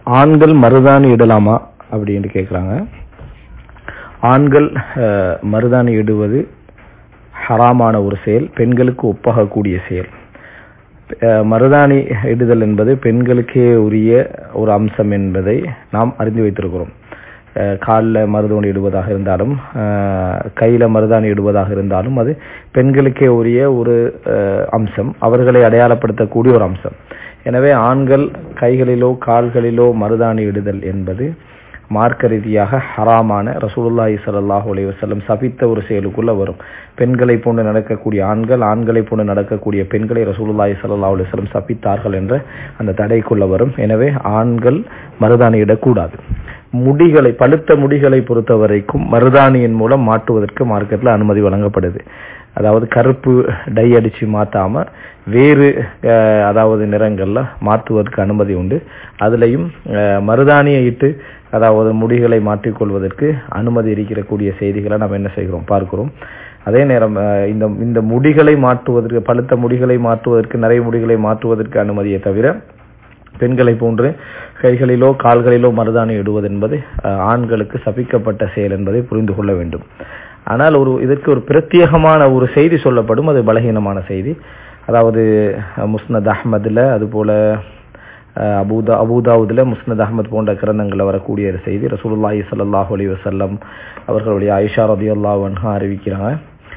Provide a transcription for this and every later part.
ஆண்கள் மருதாணி இடலாமா அப்படின்னு கேட்குறாங்க ஆண்கள் அஹ், மருதாணி இடுவது ஹராமான ஒரு செயல் பெண்களுக்கு ஒப்பாகக்கூடிய செயல் அஹ், மருதாணி இடுதல் என்பது பெண்களுக்கே உரிய ஒரு அம்சம் என்பதை நாம் அறிந்து வைத்திருக்கிறோம் காலில் மருதாணி இடுவதாக இருந்தாலும் அஹ், கையில மருதாணி இடுவதாக இருந்தாலும் அது பெண்களுக்கே உரிய ஒரு அஹ், அம்சம் அவர்களை அடையாளப்படுத்தக்கூடிய ஒரு அம்சம் எனவே ஆண்கள் கைகளிலோ கால்களிலோ மருதாணி இடுதல் என்பது மார்க்க ரீதியாக ஹராமான ரசூலுல்லாஹி ஸல்லல்லாஹு அலைஹி வஸல்லம் சபித்த ஒரு செயலுக்குள்ள வரும் பெண்களை போன்று நடக்கக்கூடிய ஆண்கள் ஆண்களை போன்று நடக்கக்கூடிய பெண்களை ரசூலுல்லாஹி ஸல்லல்லாஹு அலைஹி வஸல்லம் சபித்தார்கள் என்ற அந்த தடைக்குள்ள வரும் எனவே ஆண்கள் மருதாணி இடக்கூடாது முடிகளை பழுத்த முடிகளை பொறுத்த வரைக்கும் மருதாணியின் மூலம் மாட்டுவதற்கு மார்க்கெட்ல அனுமதி வழங்கப்படுது அதாவது கருப்பு டை அடிச்சு மாத்தாம வேறு அஹ், அதாவது நிறங்கள்ல மாற்றுவதற்கு அனுமதி உண்டு அதுலயும் அஹ், மருதாணியை இட்டு அதாவது முடிகளை மாற்றிக்கொள்வதற்கு அனுமதி இருக்கிற கூடிய செய்திகளை நம்ம என்ன செய்கிறோம் பார்க்கிறோம் அதே நேரம் அஹ், இந்த இந்த முடிகளை மாற்றுவதற்கு பழுத்த முடிகளை மாற்றுவதற்கு நிறைய முடிகளை மாற்றுவதற்கு அனுமதியை தவிர பெண்களை போன்று கைகளிலோ கால்களிலோ மருதாணி இடுவது என்பது அஹ், ஆண்களுக்கு சபிக்கப்பட்ட செயல் என்பதை புரிந்து கொள்ள வேண்டும் ஆனால் ஒரு இதற்கு ஒரு பிரத்யேகமான ஒரு செய்தி சொல்லப்படும் அது பலகீனமான செய்தி அதாவது அஹ், முஸ்னத் அஹ்மதுல அதுபோல அஹ், அபூதா அபூதாவுதுல முஸ்னத் அஹ்மத் போன்ற கிரந்தங்களில் வரக்கூடிய ஒரு செய்தி ரசூலுல்லாஹி ஸல்லல்லாஹு அலைஹி வஸல்லம் அவர்களுடைய ஆயிஷா ரலியல்லாஹு அன்ஹா அறிவிக்கிறாங்க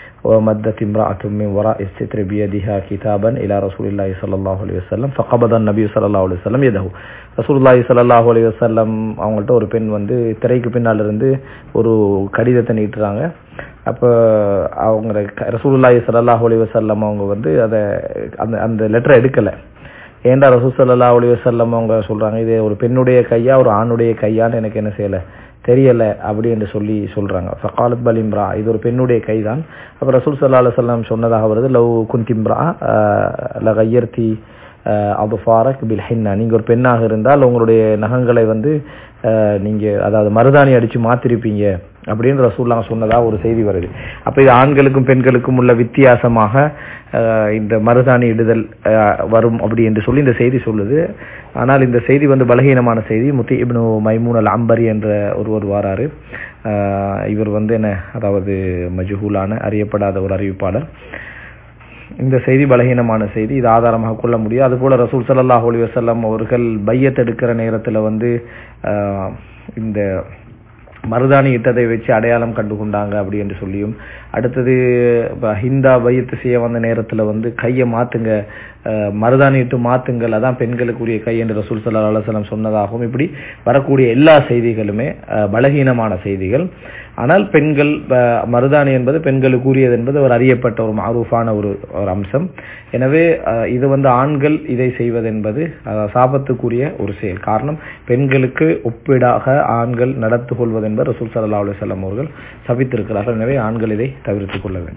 ومدت امرأة من وراء الستر بيدها كتابا إلى رسول الله صلى الله عليه وسلم فقبض النبي صلى الله عليه وسلم يده ரசூலுல்லாஹி ஸல்லல்லாஹு அலைஹி வஸல்லம் அவங்கள்ட்ட ஒரு பெண் வந்து திரைக்கு பின்னால் இருந்து ஒரு கடிதத்தை நீட்டுறாங்க அப்போ அவங்க ரசூலுல்லாஹி ஸல்லல்லாஹு அலைஹி வஸல்லம் அவங்க வந்து அதை அந்த அந்த லெட்டரை எடுக்கலை ஏன்டா ரசூல் ஸல்லல்லாஹு அலைஹி வஸல்லம் அவங்க சொல்றாங்க இது ஒரு பெண்ணுடைய கையா ஒரு ஆணுடைய கையான்னு எனக்கு என்ன செய்யல தெரியல அப்படி என்று சொல்லி சொல்றாங்க ஃபகாலத் பலிம்ரா இது ஒரு பெண்ணுடைய கைதான் அப்ப ரசூல் ஸல்லல்லாஹு அலைஹி வஸல்லம் சொன்னதாக வருது லவ் குந்திம்ரா லகையர்த்தி அபுஃபாரக் பில் ஹின்னா நீங்க ஒரு பெண்ணாக இருந்தால் உங்களுடைய நகங்களை வந்து அஹ், நீங்க அதாவது மருதாணி அடிச்சு மாத்திருப்பீங்க அப்படின்னு ரசூல்லா சொன்னதா ஒரு செய்தி வருது அப்ப இது ஆண்களுக்கும் பெண்களுக்கும் உள்ள வித்தியாசமாக அஹ், இந்த மருதாணி இடுதல் அஹ், வரும் அப்படி என்று சொல்லி இந்த செய்தி சொல்லுது ஆனால் இந்த செய்தி வந்து பலகீனமான செய்தி முத்தி இப்னு மைமூன் அல் அம்பரி என்ற ஒருவர் வாராரு அஹ், இவர் வந்து என்ன அதாவது மஜ்ஹூலான அறியப்படாத ஒரு அறிவிப்பாளர் இந்த செய்தி பலகீனமான செய்தி இது ஆதாரமாக கொள்ள முடியும் அதுபோல ரசூல் ஸல்லல்லாஹு அலைஹி வஸல்லம் அவர்கள் பையத் எடுக்கிற நேரத்துல வந்து ஆஹ், இந்த மருதாணி இட்டதை வச்சு அடையாளம் கண்டு கொண்டாங்க அப்படி என்று சொல்லியும் அடுத்தது இப்ப ஹிந்தா பையத்து செய்ய வந்த நேரத்துல வந்து கையை மாத்துங்க அஹ், மருதாணி இட்டு மாத்துங்கள் அதான் பெண்களுக்குரிய கை என்று ரசூல் ஸல்லல்லாஹு அலைஹி வஸல்லம் சொன்னதாகவும் இப்படி வரக்கூடிய எல்லா செய்திகளுமே அஹ், பலகீனமான செய்திகள் ஆனால் பெண்கள் அஹ், மருதாணி என்பது பெண்களுக்குரியது என்பது ஒரு அறியப்பட்ட ஒரு மாரூஃபான ஒரு ஒரு அம்சம் எனவே அஹ், இது வந்து ஆண்கள் இதை செய்வது என்பது அஹ், சாபத்துக்குரிய ஒரு செயல் காரணம் பெண்களுக்கு ஒப்பிடாக ஆண்கள் நடத்து கொள்வது என்பது ரசூல் ஸல்லல்லாஹு அலைஹி வஸல்லம் அவர்கள் சபித்திருக்கிறார்கள் எனவே ஆண்கள் இதை தவிர்த்துக் கொள்ள வேண்டும்